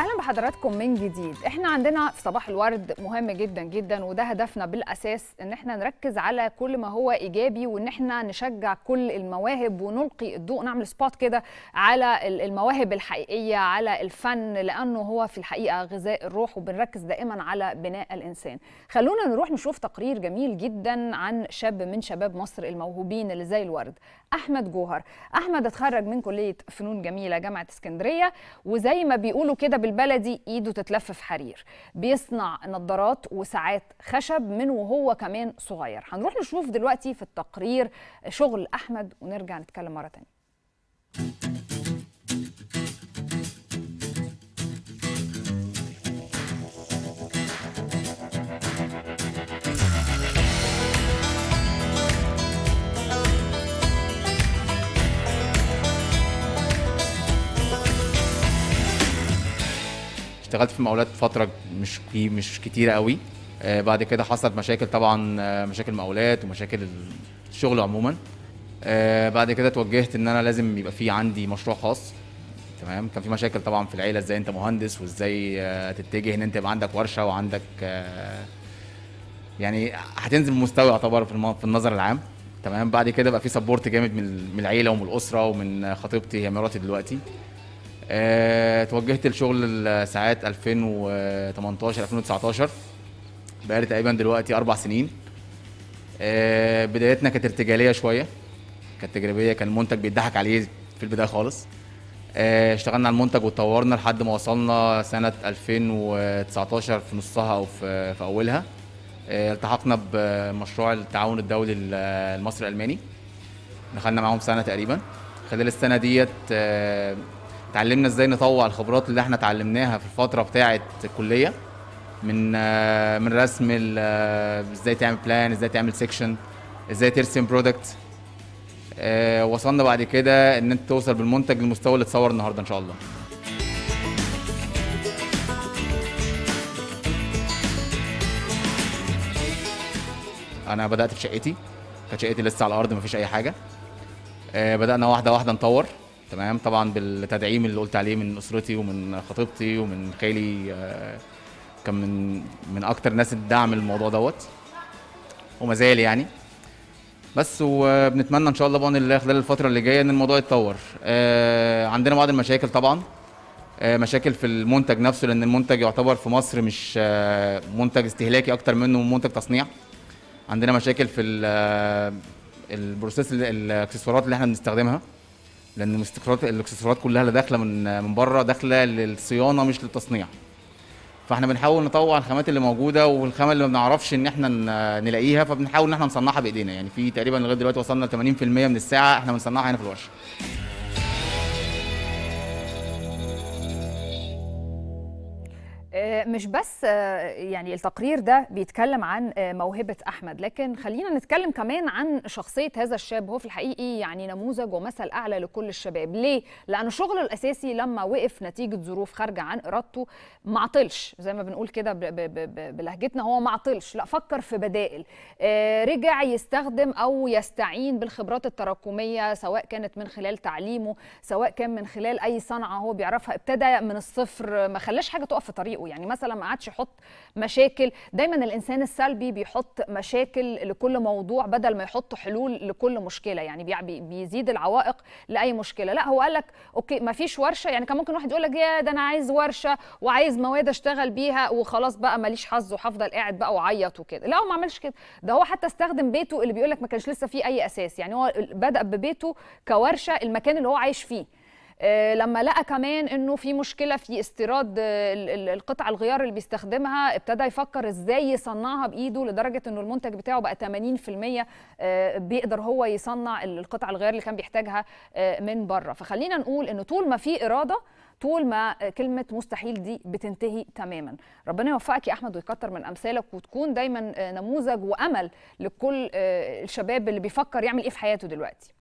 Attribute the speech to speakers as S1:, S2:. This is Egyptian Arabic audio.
S1: اهلا بحضراتكم من جديد احنا عندنا في صباح الورد مهم جدا جدا وده هدفنا بالاساس ان احنا نركز على كل ما هو ايجابي وان احنا نشجع كل المواهب ونلقي الضوء نعمل سبوت كده على المواهب الحقيقيه على الفن لانه هو في الحقيقه غذاء الروح وبنركز دائما على بناء الانسان خلونا نروح نشوف تقرير جميل جدا عن شاب من شباب مصر الموهوبين اللي زي الورد احمد جوهر احمد اتخرج من كليه فنون جميله جامعه اسكندريه وزي ما بيقولوا كده بالبلدي ايده تتلف في حرير بيصنع نظارات وساعات خشب من وهو كمان صغير هنروح نشوف دلوقتي في التقرير شغل احمد ونرجع نتكلم مره تانية
S2: اشتغلت في مقاولات فتره مش كي- مش كتيره قوي آه، بعد كده حصلت مشاكل طبعا آه، مشاكل مقاولات ومشاكل الشغل عموما آه، بعد كده توجهت ان انا لازم يبقى في عندي مشروع خاص تمام كان في مشاكل طبعا في العيله ازاي انت مهندس وازاي آه، تتجه ان انت يبقى عندك ورشه وعندك آه، يعني هتنزل مستوى يعتبر في الم- في النظر العام تمام بعد كده بقى في سبورت جامد من من العيله ومن الاسره ومن خطيبتي هي مراتي دلوقتي آه، توجهت لشغل الساعات 2018 2019 بقالي تقريبا دلوقتي اربع سنين آه، بدايتنا كانت ارتجاليه شويه كانت تجريبيه كان المنتج بيضحك عليه في البدايه خالص آه، اشتغلنا على المنتج واتطورنا لحد ما وصلنا سنه 2019 في نصها او في في اولها آه، التحقنا بمشروع التعاون الدولي المصري الالماني دخلنا معاهم سنه تقريبا خلال السنه ديت آه، اتعلمنا ازاي نطوع الخبرات اللي احنا اتعلمناها في الفتره بتاعه الكليه من آه، من رسم ال- آه، ازاي تعمل بلان ازاي تعمل سيكشن ازاي ترسم برودكت وصلنا بعد كده ان انت توصل بالمنتج للمستوى اللي اتصور النهارده ان شاء الله انا بدات في شقتي كانت شقتي لسه على الارض مفيش اي حاجه آه، بدانا واحده واحده نطور تمام طبعا بالتدعيم اللي قلت عليه من اسرتي ومن خطيبتي ومن خالي آه، كان من من اكتر الناس اللي دعم الموضوع دوت وما زال يعني بس وبنتمنى ان شاء الله باذن الله خلال الفتره اللي جايه ان الموضوع يتطور آه، عندنا بعض المشاكل طبعا آه، مشاكل في المنتج نفسه لان المنتج يعتبر في مصر مش آه، منتج استهلاكي اكتر منه منتج تصنيع عندنا مشاكل في ال- آه، البروسيس ال- الاكسسوارات اللي احنا بنستخدمها لان الاكسسوارات الاكسسوارات كلها اللي داخله من من بره داخله للصيانه مش للتصنيع فاحنا بنحاول نطوع الخامات اللي موجوده والخامه اللي ما بنعرفش ان احنا ن- نلاقيها فبنحاول ان احنا نصنعها بايدينا يعني في تقريبا لغايه دلوقتي وصلنا ل 80% من الساعه احنا بنصنعها هنا في الورشه
S1: آه، مش بس آه، يعني التقرير ده بيتكلم عن آه، موهبة أحمد لكن خلينا نتكلم كمان عن شخصية هذا الشاب هو في الحقيقي يعني نموذج ومثل أعلى لكل الشباب ليه؟ لأن شغله الأساسي لما وقف نتيجة ظروف خارجة عن إرادته ما عطلش زي ما بنقول كده ب- ب- ب- بلهجتنا هو ما عطلش لا فكر في بدائل آه، رجع يستخدم أو يستعين بالخبرات التراكمية سواء كانت من خلال تعليمه سواء كان من خلال أي صنعة هو بيعرفها ابتدى من الصفر ما خلاش حاجة تقف في طريقه يعني مثلا ما قعدش يحط مشاكل دايما الانسان السلبي بيحط مشاكل لكل موضوع بدل ما يحط حلول لكل مشكله يعني بيع- بي- بيزيد العوائق لاي مشكله لا هو قال لك اوكي ما فيش ورشه يعني كان ممكن واحد يقول لك يا ده انا عايز ورشه وعايز مواد اشتغل بيها وخلاص بقى ماليش حظ وهفضل قاعد بقى وعيط وكده لا هو ما عملش كده ده هو حتى استخدم بيته اللي بيقول لك ما كانش لسه فيه اي اساس يعني هو بدا ببيته كورشه المكان اللي هو عايش فيه آه، لما لقى كمان انه في مشكله في استيراد آه، ال- ال- القطع الغيار اللي بيستخدمها ابتدى يفكر ازاي يصنعها بايده لدرجه انه المنتج بتاعه بقى 80% آه، بيقدر هو يصنع ال- القطع الغيار اللي كان بيحتاجها آه، من بره فخلينا نقول انه طول ما في اراده طول ما كلمة مستحيل دي بتنتهي تماما ربنا يوفقك يا أحمد ويكتر من أمثالك وتكون دايما آه، نموذج وأمل لكل آه، الشباب اللي بيفكر يعمل إيه في حياته دلوقتي